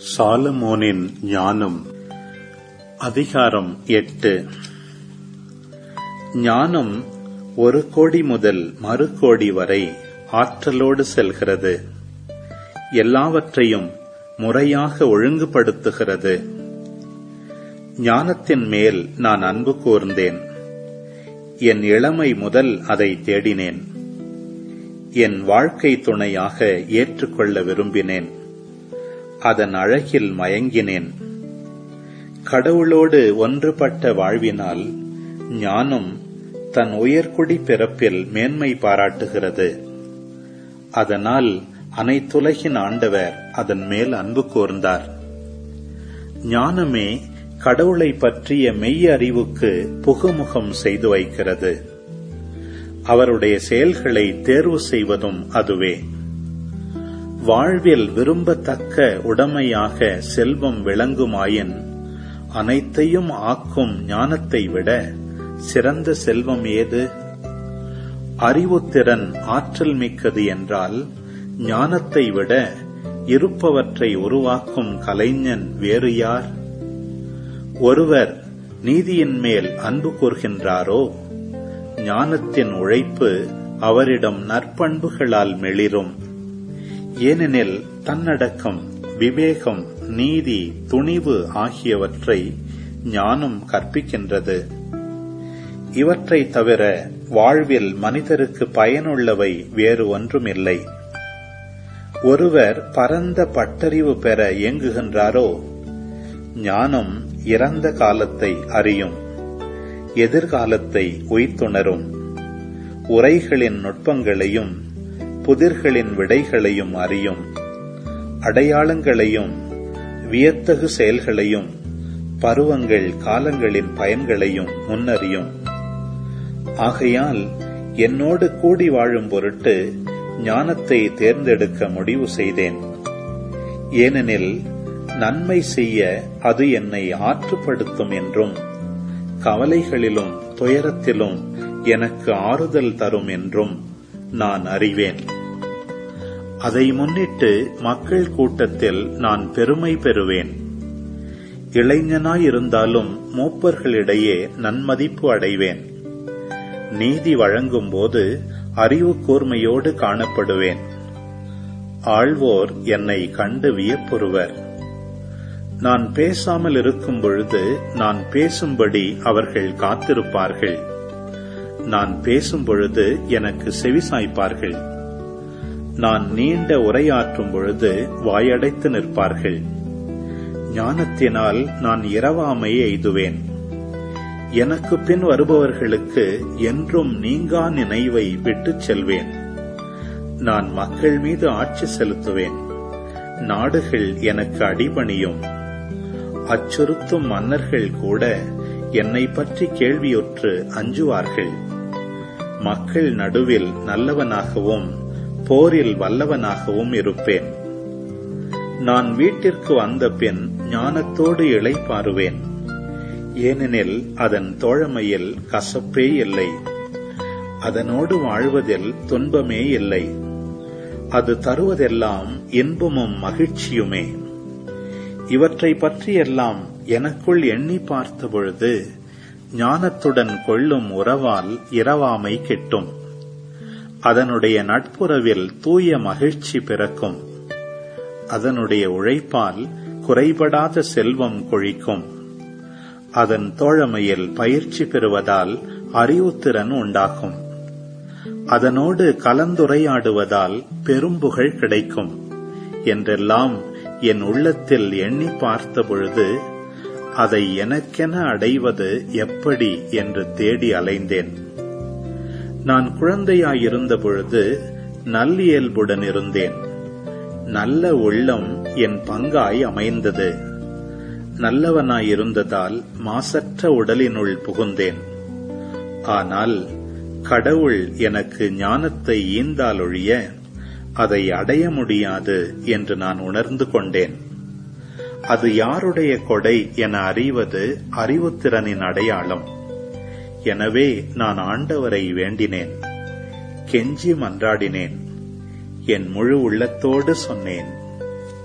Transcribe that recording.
சாலமோனின் ஞானம் அதிகாரம் எட்டு ஞானம் ஒரு கோடி முதல் மறு கோடி வரை ஆற்றலோடு செல்கிறது எல்லாவற்றையும் முறையாக ஒழுங்குபடுத்துகிறது ஞானத்தின் மேல் நான் அன்பு கூர்ந்தேன் என் இளமை முதல் அதை தேடினேன் என் வாழ்க்கை துணையாக ஏற்றுக்கொள்ள விரும்பினேன் அதன் அழகில் மயங்கினேன் கடவுளோடு ஒன்றுபட்ட வாழ்வினால் ஞானம் தன் உயர்குடி பிறப்பில் மேன்மை பாராட்டுகிறது அதனால் அனைத்துலகின் ஆண்டவர் அதன் மேல் அன்பு கூர்ந்தார் ஞானமே கடவுளை பற்றிய மெய் அறிவுக்கு புகுமுகம் செய்து வைக்கிறது அவருடைய செயல்களை தேர்வு செய்வதும் அதுவே வாழ்வில் விரும்பத்தக்க உடமையாக செல்வம் விளங்குமாயின் அனைத்தையும் ஆக்கும் ஞானத்தை விட சிறந்த செல்வம் ஏது அறிவுத்திறன் ஆற்றல் மிக்கது என்றால் ஞானத்தை விட இருப்பவற்றை உருவாக்கும் கலைஞன் வேறு யார் ஒருவர் நீதியின் மேல் அன்பு கூர்கின்றாரோ ஞானத்தின் உழைப்பு அவரிடம் நற்பண்புகளால் மெளிரும் ஏனெனில் தன்னடக்கம் விவேகம் நீதி துணிவு ஆகியவற்றை ஞானம் கற்பிக்கின்றது இவற்றை தவிர வாழ்வில் மனிதருக்கு பயனுள்ளவை வேறு ஒன்றுமில்லை ஒருவர் பரந்த பட்டறிவு பெற இயங்குகின்றாரோ ஞானம் இறந்த காலத்தை அறியும் எதிர்காலத்தை உய்த்துணரும் உரைகளின் நுட்பங்களையும் புதிர்களின் விடைகளையும் அறியும் அடையாளங்களையும் வியத்தகு செயல்களையும் பருவங்கள் காலங்களின் பயன்களையும் முன்னறியும் ஆகையால் என்னோடு கூடி வாழும் பொருட்டு ஞானத்தை தேர்ந்தெடுக்க முடிவு செய்தேன் ஏனெனில் நன்மை செய்ய அது என்னை ஆற்றுப்படுத்தும் என்றும் கவலைகளிலும் துயரத்திலும் எனக்கு ஆறுதல் தரும் என்றும் நான் அறிவேன் அதை முன்னிட்டு மக்கள் கூட்டத்தில் நான் பெருமை பெறுவேன் இளைஞனாயிருந்தாலும் மூப்பர்களிடையே நன்மதிப்பு அடைவேன் நீதி வழங்கும் போது அறிவு கூர்மையோடு காணப்படுவேன் ஆழ்வோர் என்னை கண்டு வியப்புறுவர் நான் பேசாமல் இருக்கும் பொழுது நான் பேசும்படி அவர்கள் காத்திருப்பார்கள் நான் பேசும் பொழுது எனக்கு செவிசாய்ப்பார்கள் நான் நீண்ட உரையாற்றும் பொழுது வாயடைத்து நிற்பார்கள் ஞானத்தினால் நான் இரவாமை எய்துவேன் எனக்கு பின் வருபவர்களுக்கு என்றும் நீங்கா நினைவை விட்டுச் செல்வேன் நான் மக்கள் மீது ஆட்சி செலுத்துவேன் நாடுகள் எனக்கு அடிபணியும் அச்சுறுத்தும் மன்னர்கள் கூட என்னை பற்றி கேள்வியுற்று அஞ்சுவார்கள் மக்கள் நடுவில் நல்லவனாகவும் போரில் வல்லவனாகவும் இருப்பேன் நான் வீட்டிற்கு வந்த பின் ஞானத்தோடு இளைப்பாறுவேன் ஏனெனில் அதன் தோழமையில் கசப்பே இல்லை அதனோடு வாழ்வதில் துன்பமே இல்லை அது தருவதெல்லாம் இன்பமும் மகிழ்ச்சியுமே இவற்றை பற்றியெல்லாம் எனக்குள் எண்ணி பார்த்த பொழுது ஞானத்துடன் கொள்ளும் உறவால் இரவாமை கிட்டும் அதனுடைய நட்புறவில் தூய மகிழ்ச்சி பிறக்கும் அதனுடைய உழைப்பால் குறைபடாத செல்வம் கொழிக்கும் அதன் தோழமையில் பயிற்சி பெறுவதால் அறிவுத்திறன் உண்டாகும் அதனோடு கலந்துரையாடுவதால் பெரும்புகழ் கிடைக்கும் என்றெல்லாம் என் உள்ளத்தில் எண்ணி பார்த்த பொழுது அதை எனக்கென அடைவது எப்படி என்று தேடி அலைந்தேன் நான் குழந்தையாயிருந்த பொழுது நல்லியல்புடன் இருந்தேன் நல்ல உள்ளம் என் பங்காய் அமைந்தது நல்லவனாயிருந்ததால் மாசற்ற உடலினுள் புகுந்தேன் ஆனால் கடவுள் எனக்கு ஞானத்தை ஈந்தாலொழிய அதை அடைய முடியாது என்று நான் உணர்ந்து கொண்டேன் அது யாருடைய கொடை என அறிவது அறிவுத்திறனின் அடையாளம் எனவே நான் ஆண்டவரை வேண்டினேன் கெஞ்சி மன்றாடினேன் என் முழு உள்ளத்தோடு சொன்னேன்